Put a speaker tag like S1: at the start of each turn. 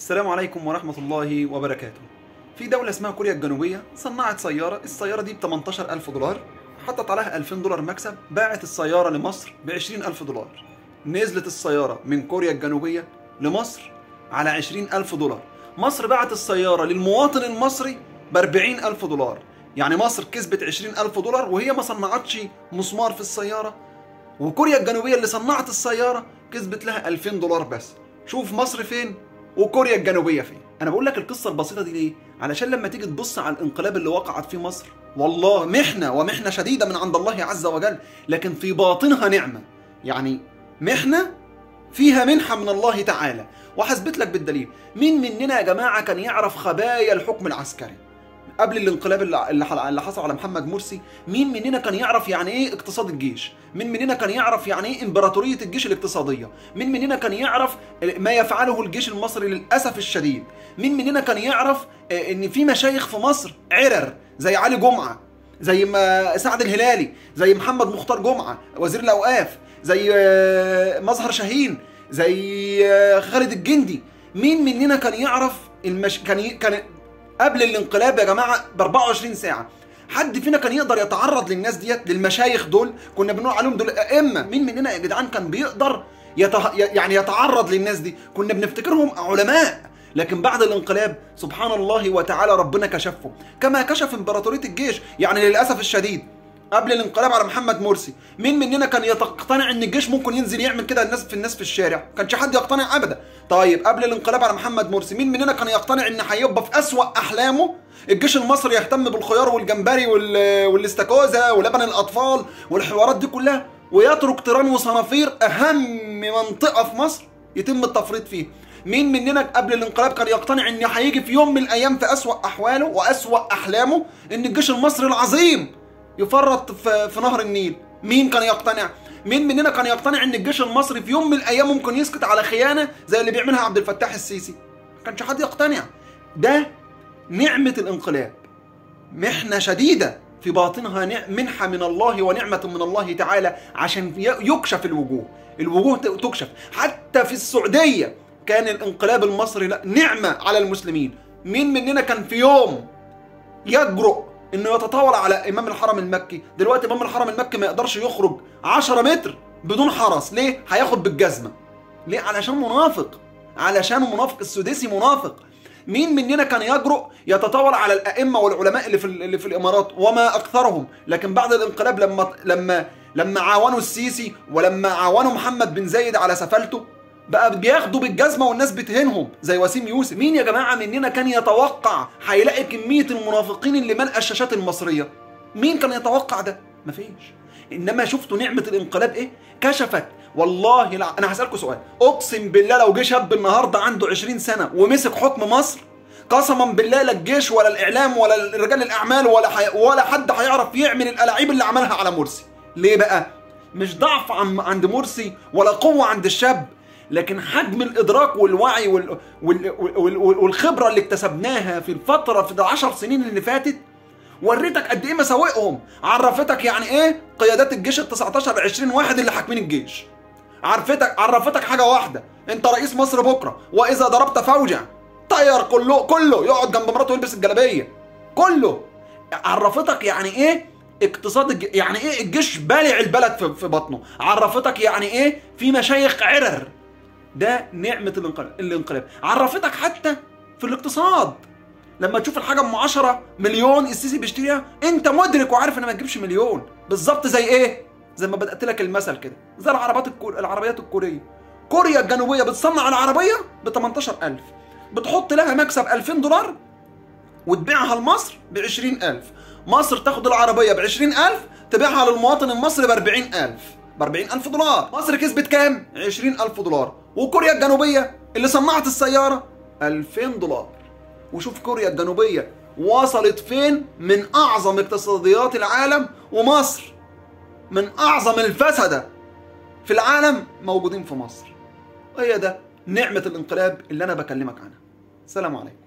S1: السلام عليكم ورحمة الله وبركاته في دولة اسمها كوريا الجنوبية صنعت سيارة السيارة دي ب 18 ألف دولار حطت عليها 2000 دولار مكسب باعت السيارة لمصر ب 20 ألف دولار نزلت السيارة من كوريا الجنوبية لمصر على 20 ألف دولار مصر باعت السيارة للمواطن المصري ب 40 ألف دولار يعني مصر كسبت 20 ألف دولار وهي ما صنعتش مسمار في السيارة وكوريا الجنوبية اللي صنعت السيارة كسبت لها 2000 دولار بس شوف مصر فين وكوريا الجنوبية فين انا بقول لك القصة البسيطة دي ليه علشان لما تيجي تبص على الانقلاب اللي وقعت فيه مصر والله محنة ومحنة شديدة من عند الله عز وجل لكن في باطنها نعمة يعني محنة فيها منحة من الله تعالى وهثبت لك بالدليل مين مننا يا جماعة كان يعرف خبايا الحكم العسكري قبل الانقلاب اللي اللي حصل على محمد مرسي مين مننا كان يعرف يعني ايه اقتصاد الجيش مين مننا كان يعرف يعني ايه امبراطوريه الجيش الاقتصاديه مين مننا كان يعرف ما يفعله الجيش المصري للاسف الشديد مين مننا كان يعرف ان في مشايخ في مصر عرر زي علي جمعه زي ما سعد الهلالي زي محمد مختار جمعه وزير الاوقاف زي مظهر شاهين زي خالد الجندي مين مننا كان يعرف المش... كان ي... كان قبل الانقلاب يا جماعه ب 24 ساعه حد فينا كان يقدر يتعرض للناس ديت للمشايخ دول كنا بنقول عليهم دول ائمه مين مننا يا جدعان كان بيقدر يته... يعني يتعرض للناس دي كنا بنفتكرهم علماء لكن بعد الانقلاب سبحان الله وتعالى ربنا كشفهم كما كشف امبراطوريه الجيش يعني للاسف الشديد قبل الانقلاب على محمد مرسي مين مننا كان يقتنع ان الجيش ممكن ينزل يعمل كده الناس في الناس في الشارع كانش حد يقتنع ابدا طيب قبل الانقلاب على محمد مرسي مين مننا كان يقتنع ان هيبقى في اسوا احلامه الجيش المصري يهتم بالخيار والجمبري والاستاكوزا ولبن الاطفال والحوارات دي كلها ويترك تيران وصنافير اهم منطقه في مصر يتم التفريط فيها مين مننا قبل الانقلاب كان يقتنع ان هيجي في يوم من الايام في اسوا احواله واسوا احلامه ان الجيش المصري العظيم يفرط في, في نهر النيل مين كان يقتنع مين مننا كان يقتنع ان الجيش المصري في يوم من الايام ممكن يسكت على خيانه زي اللي بيعملها عبد الفتاح السيسي ما كانش حد يقتنع ده نعمه الانقلاب محنه شديده في باطنها منحه من الله ونعمه من الله تعالى عشان يكشف الوجوه الوجوه تكشف حتى في السعوديه كان الانقلاب المصري نعمه على المسلمين مين مننا كان في يوم يجرؤ انه يتطاول على امام الحرم المكي دلوقتي امام الحرم المكي ما يقدرش يخرج 10 متر بدون حرس ليه هياخد بالجزمه ليه علشان منافق علشان منافق السديسي منافق مين مننا كان يجرؤ يتطاول على الائمه والعلماء اللي في اللي في الامارات وما اكثرهم لكن بعد الانقلاب لما لما لما عاونوا السيسي ولما عاونوا محمد بن زايد على سفلته بقى بياخدوا بالجزمه والناس بتهينهم زي وسيم يوسف مين يا جماعه مننا كان يتوقع هيلاقي كميه المنافقين اللي ملأ الشاشات المصريه مين كان يتوقع ده مفيش انما شفتوا نعمه الانقلاب ايه كشفت والله لا انا هسالكم سؤال اقسم بالله لو جه شاب النهارده عنده 20 سنه ومسك حكم مصر قسما بالله لا الجيش ولا الاعلام ولا رجال الاعمال ولا حي... ولا حد هيعرف يعمل الالاعيب اللي عملها على مرسي ليه بقى مش ضعف عند مرسي ولا قوه عند الشاب لكن حجم الادراك والوعي وال... وال... وال... والخبره اللي اكتسبناها في الفتره في العشر سنين اللي فاتت وريتك قد ايه مساوئهم عرفتك يعني ايه قيادات الجيش ال 19 20 واحد اللي حاكمين الجيش عرفتك عرفتك حاجه واحده انت رئيس مصر بكره واذا ضربت فوجا طير كله كله يقعد جنب مراته ويلبس الجلابيه كله عرفتك يعني ايه اقتصاد الج... يعني ايه الجيش بالع البلد في... في بطنه عرفتك يعني ايه في مشايخ عرر ده نعمة الانقلاب الانقلاب عرفتك حتى في الاقتصاد لما تشوف الحاجة ام 10 مليون السيسي بيشتريها انت مدرك وعارف ان ما تجيبش مليون بالظبط زي ايه زي ما بدأت لك المثل كده زي العربيات الكور... العربيات الكورية كوريا الجنوبية بتصنع العربية ب 18000 بتحط لها مكسب 2000 دولار وتبيعها لمصر ب 20000 مصر تاخد العربية ب 20000 تبيعها للمواطن المصري ب 40000 ب 40000 دولار مصر كسبت كام 20000 دولار وكوريا الجنوبية اللي صنعت السيارة 2000 دولار وشوف كوريا الجنوبية وصلت فين من أعظم اقتصاديات العالم ومصر من أعظم الفسدة في العالم موجودين في مصر هي ده نعمة الانقلاب اللي أنا بكلمك عنها سلام عليكم